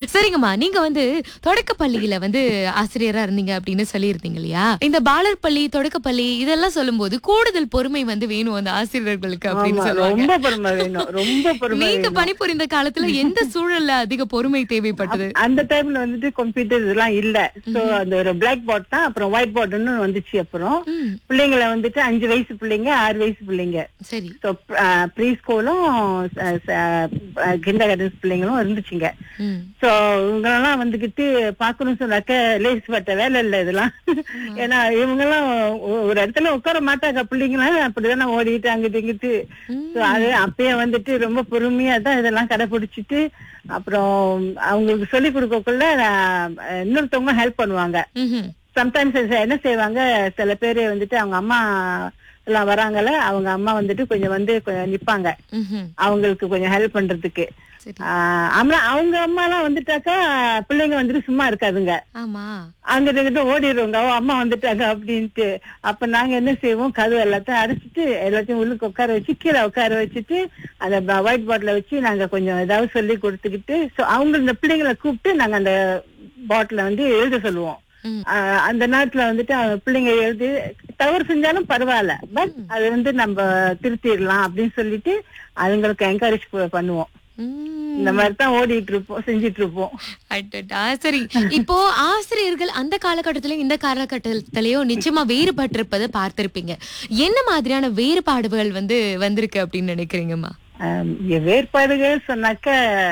சரிங்கம்மா நீங்க வந்து தொடக்க பள்ளியில வந்து ஆசிரியரா இருந்தீங்க அப்படின்னு சொல்லியிருந்தீங்க இல்லையா இந்த பாலர் பள்ளி தொடக்க பள்ளி இதெல்லாம் சொல்லும்போது கூடுதல் பொறுமை வந்து வேணும் அந்த ஆசிரியர்களுக்கு அப்படின்னு ஆமா, சொல்லுவாங்க ரொம்ப பொறுமை வேணும் ரொம்ப பொறுமை நீங்க வேணும். பணிபுரிந்த காலத்துல எந்த சூழல்ல அதிக பொறுமை தேவைப்பட்டது அந்த டைம்ல வந்துட்டு கம்ப்யூட்டர் இதெல்லாம் இல்ல சோ அந்த ஒரு பிளாக் போர்ட் தான் அப்புறம் ஒயிட் போர்டுன்னு வந்துச்சு அப்புறம் ம், பிள்ளைங்களை வந்துட்டு அஞ்சு வயசு பிள்ளைங்க ஆறு வயசு பிள்ளைங்க சரி ஸோ ப்ரீ ஸ்கூலும் கிண்டர் கார்டன்ஸ் பிள்ளைங்களும் இருந்துச்சுங்க ம், சோ இவங்களெல்லாம் வந்துகிட்டு பாக்கணும்னு சொன்னாக்க லேஸ் பட்ட வேலை இல்ல இதெல்லாம் ஏன்னா இவங்கெல்லாம் ஒ- ஒரு இடத்துல உட்கார மாட்டாங்க பிள்ளைங்களாம் அப்படிதானே ஓடிட்டு அங்கிட்டு இங்கிட்டு ம். So, அது அப்பயே வந்துட்டு ரொம்ப பொறுமையா தான் இதெல்லாம் கடைபிடிச்சிட்டு அப்புறம் அவங்களுக்கு சொல்லி கொடுக்கக்குள்ள நான், அஹ், இன்னொருத்தவங்க ஹெல்ப் பண்ணுவாங்க ம்ஹும். சம்டைம்ஸ் என்ன செய்வாங்க சில பேர் வந்துட்டு அவங்க அம்மா எல்லாம் வராங்கல்ல அவங்க அம்மா வந்துட்டு கொஞ்சம் வந்து கொஞ்சம் நிப்பாங்க ம்ஹும். அவங்களுக்கு கொஞ்சம் ஹெல்ப் பண்றதுக்கு சரி ஆஹ் ஆமா அவங்க அம்மா எல்லாம் வந்துட்டாக்கா பிள்ளைங்க வந்துட்டு சும்மா இருக்காதுங்க ஆமா அங்க இருந்து ஓடிடுவாங்க அவ அம்மா வந்துட்டாங்க அப்படின்ட்டு அப்ப நாங்க என்ன செய்வோம் கதவு எல்லாத்தையும் அடைச்சிட்டு எல்லாத்தையும் உள்ளுக்கு உட்கார வச்சு கீழே உட்கார வச்சுட்டு அந்த ஒயிட் பாட்டில வச்சு நாங்க கொஞ்சம் ஏதாவது சொல்லி கொடுத்துக்கிட்டு so அவங்க இந்த பிள்ளைங்களை கூப்பிட்டு நாங்க அந்த பாட்டில வந்து எழுத சொல்லுவோம் ம். ஆஹ் அந்த நேரத்துல வந்துட்டு அவங்க பிள்ளைங்க எழுதி தவறு செஞ்சாலும் பரவாயில்ல பட் அது வந்து நம்ம திருத்திடலாம் அப்படின்னு சொல்லிட்டு அதுங்களுக்கு என்கரேஜ் பண்ணுவோம் ம். இந்த மாதிரி தான் ஓடிட்டு இருப்போம் செஞ்சிட்டு இருப்போம் அடடா, சரி இப்போ ஆசிரியர்கள் அந்த காலகட்டத்திலயும் இந்த காலகட்டத்திலயும் நிச்சயமா வேறுபட்டிருப்பதை பார்த்திருப்பீங்க என்ன மாதிரியான வேறுபாடுகள் வந்து வந்திருக்கு அப்படின்னு நினைக்கிறீங்கம்மா ஆம், இங்க வேறுபாடுகள் சொன்னாக்க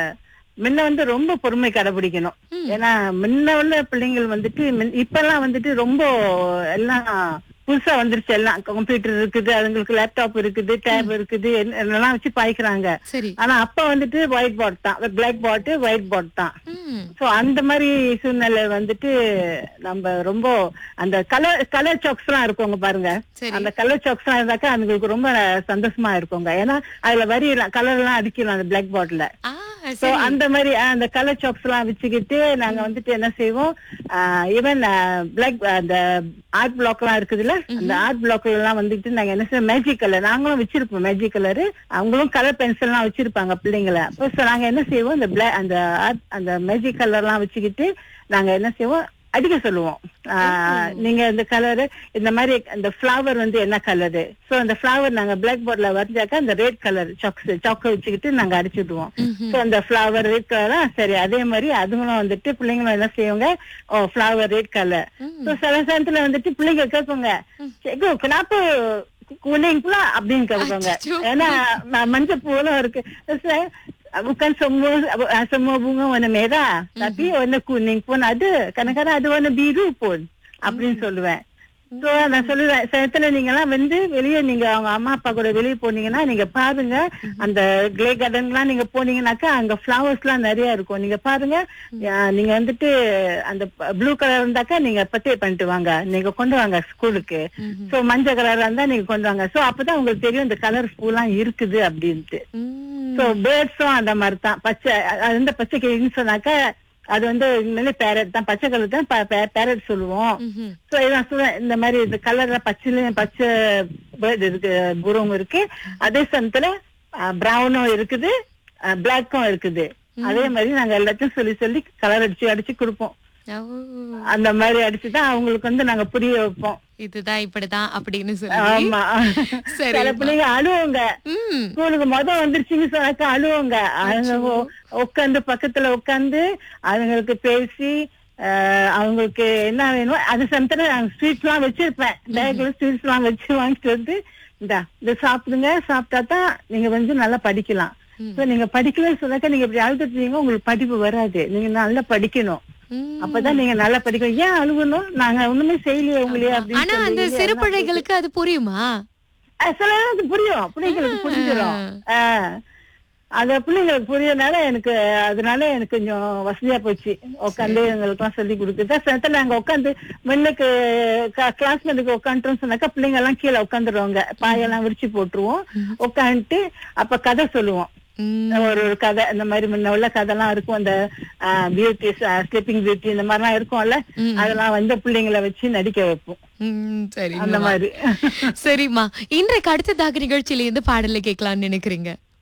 முன்ன வந்து ரொம்ப பொறுமை கடைபிடிக்கணும் ம். ஏன்னா முன்ன உள்ள பிள்ளைங்கள் வந்துட்டு முன்- இப்பெல்லாம் வந்துட்டு ரொம்ப எல்லாம் புதுசா வந்துருச்சு எல்லாம் கம்ப்யூட்டர் இருக்குது அதுங்களுக்கு லேப்டாப் இருக்குது டேப் இருக்குது என்ன- என்னெல்லாம் வச்சு பாய்க்கிறாங்க சரி ஆனா அப்ப வந்துட்டு ஒயிட் போர்ட் தான் பிளாக் போர்டு ஒயிட் போர்ட் தான் ம். சோ அந்த மாதிரி சூழ்நிலை வந்துட்டு நம்ம ரொம்ப அந்த கலர் கலர் சாக்ஸ் எல்லாம் இருக்குங்க பாருங்க சரி அந்த கலர் சாக்ஸ் எல்லாம் இருந்தாக்கா அதுங்களுக்கு ரொம்ப சந்தோஷமா இருக்குங்க ஏன்னா அதுல வரி கலர் எல்லாம் அடிக்கலாம் அந்த பிளாக் போர்ட்ல ஆ சோ சரி அந்த மாதிரி ஆஹ், அந்த கலர் சாக்ஸ் எல்லாம் வச்சுக்கிட்டு நாங்க வந்துட்டு என்ன செய்வோம் ஈவன் பிளாக் அந்த ஆர்ட் பிளாக் எல்லாம் இருக்குதுல்ல அந்த ஆர்ட் பிளாக்ல எல்லாம் வந்துட்டு நாங்க என்ன செய்வோம் மேஜிக் கலர் நாங்களும் வச்சிருப்போம் மேஜிக் கலர் அவங்களும் கலர் பென்சில் எல்லாம் வச்சிருப்பாங்க பிள்ளைங்களை அப்போ so நாங்க என்ன செய்வோம் அந்த பிளாக் அந்த art அந்த மேஜிக் கலர் எல்லாம் வச்சுக்கிட்டு நாங்க என்ன செய்வோம் அடிக்க சொல்லுவோம் ஆஹ், நீங்க இந்த கலரு இந்த மாதிரி அந்த ஃபிளவர் வந்து என்ன கலரு சோ அந்த ஃபிளவர் நாங்க பிளாக் போர்ட்ல வரைஞ்சாக்கா அந்த ரெட் கலர் சாக்ஸ் சாக்க வச்சுக்கிட்டு நாங்க அடிச்சுடுவோம் ம்ஹும். சோ அந்த ஃபிளவர் ரெட் கலரா சரி அதே மாதிரி அதுங்களும் வந்துட்டு பிள்ளைங்களும் என்ன செய்வாங்க ஓ ஃபிளவர் ரெட் கலர் ம். சோ சில சமயத்துல வந்துட்டு பிள்ளைங்க கேட்குங்க "செக்கு, கினாப்பு kuning pula அப்படின்னு கேட்பாங்க அச்சச்சோ. ஏன்னா ம- மஞ்சள் பூவெல்லாம் இருக்கு Saya, bukan semua uh, semua bunga warna merah tapi warna kuning pun ada kadang-kadang ada warna biru pun அப்படின்னு சொல்லுவேன் சோ நான் சொல்லுவேன் சிலத்துல நீங்க எல்லாம் வந்து வெளியே நீங்க அவங்க அம்மா அப்பா கூட வெளியே போனீங்கன்னா நீங்க பாருங்க அந்த கிளே கார்டன் எல்லாம் நீங்க போனீங்கன்னாக்கா அங்க ஃபிளவர்ஸ் எல்லாம் நிறைய இருக்கும் நீங்க பாருங்க அஹ், நீங்க வந்துட்டு அந்த ப்ளூ கலர் இருந்தாக்கா நீங்க பர்ச்சே பண்ணிட்டு வாங்க நீங்க கொண்டு வாங்க ஸ்கூலுக்கு ம்ஹும். சோ மஞ்சள் கலரா இருந்தா நீங்க கொண்டு வாங்க சோ அப்பதான் உங்களுக்கு தெரியும் இந்த கலர் பூலாம் இருக்குது அப்படின்ட்டு ம். சோ பேர்ட்ஸும் அந்த மாதிரி தான் பச்சை அ- அது வந்து பச்சை கிளின்னு சொன்னாக்க அது வந்து உண்மையிலே பேரட் தான் பச்சை கலர் தான் பேரட் சொல்லுவோம் ம்ஹும். சோ இதான் சொல்றேன் இந்த மாதிரி இந்த கலர்ல பச்சையிலயும் பச்சை பேர்ட் இருக்கு குருவும் இருக்கு அதே சமயத்துல பிரவுனும் இருக்குது பிளாக்கும் இருக்குது அதே மாதிரி நாங்க எல்லாத்தையும் சொல்லி சொல்லி கலர் அடிச்சு அடிச்சு கொடுப்போம் ஓ, அந்த மாதிரி அடிச்சுதான் அவங்களுக்கு வந்து நாங்க புரிய வைப்போம் இதுதான் இப்படிதான் அப்படின்னு சொல்லி ஆமா சரி சில பிள்ளைங்க அழுவுங்க ம் ஸ்கூலுக்கு முத வந்துருச்சுன்னு சொன்னாக்கா அழுவுங்க அவங்க உ- உட்கார்ந்து பக்கத்துல உட்கார்ந்து அதுங்களுக்கு பேசி ஆஹ், அவங்களுக்கு என்ன வேணும் அது சமயத்துல நான் ஸ்வீட்ஸ் எல்லாம் வச்சிருப்பேன் பேக்ல ஸ்வீட்ஸ் எல்லாம் வச்சு வாங்கிட்டு வந்து இந்தா இதை சாப்பிடுங்க சாப்பிட்டா தான் நீங்க வந்து நல்லா படிக்கலாம் ம். So, நீங்க படிக்கலன்னு சொன்னாக்கா நீங்க இப்படி அழுதுட்டீங்க உங்களுக்கு படிப்பு வராது நீங்க நல்லா படிக்கணும் ம். அப்பதான் நீங்க நல்லா படிக்கணும் ஏன் அழுகணும் நாங்க ஒண்ணுமே செய்யலையே உங்களையே அப்படின்னு ஆனா அந்த சொல்லி சிறு எல்லாம் பிள்ளைகளுக்கு அது புரியுமா அஹ் சில நேரம் அது புரியும் பிள்ளைங்களுக்கு புரிஞ்சிடும் ஆஹ் அந்த பிள்ளைங்களுக்கு புரியறதுனால எனக்கு அதனால எனக்கு கொஞ்சம் வசதியா போச்சு உட்காந்து எங்களுக்கு எல்லாம் சொல்லி கொடுக்குது சில நாங்க உட்காந்து முன்னுக்கு கிளாஸ்மேட்டுக்கு உட்காந்துட்டோம் சொன்னாக்கா பிள்ளைங்க எல்லாம் கீழே உட்காந்துருவாங்க பாயெல்லாம் விரிச்சு போட்டுருவோம் உட்காந்துட்டு அப்ப கதை சொல்லுவோம் ம். ஒரு ஒரு கதை இந்த மாதிரி முன்ன உள்ள கதைலாம் இருக்கும் அந்த பியூட்டி ஸ்லீப்பிங் பியூட்டி இந்த மாதிரிலாம் இருக்கும்ல ம். அதெல்லாம் வந்து பிள்ளைங்களை வச்சு நடிக்க வைப்போம் ம், அந்த சரிங்கம்மா மாதிரி சரிம்மா இன்றைக்கு அடுத்ததாக நிகழ்ச்சியில இருந்து பாடலை கேட்கலாம்னு நினைக்கிறீங்க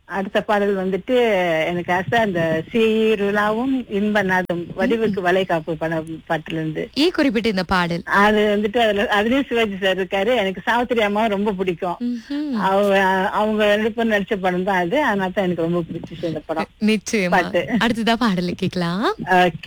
அடுத்த பாடல் வந்துட்டு எனக்கு ஆசை அந்த சீருலாவும் இன்பநாதம் வடிவுக்கு வளைகாப்பு படம் பாட்டுல இருந்து ஏன் குறிப்பிட்ட இந்த பாடல் அது வந்துட்டு அதுல அதுலயும் சிவாஜி சார் இருக்காரு எனக்கு சாவித்திரி அம்மாவும் ரொம்ப பிடிக்கும் ம்ஹும். அவங்க அவங்க ரெண்டு பேரும் நடிச்ச படம் தான் அது அதனால தான் எனக்கு ரொம்ப பிடிச்சிச்சு இந்த படம் நிச்சயமா பாட்டு. அடுத்ததா பாடலை கேட்கலாம் ஓகே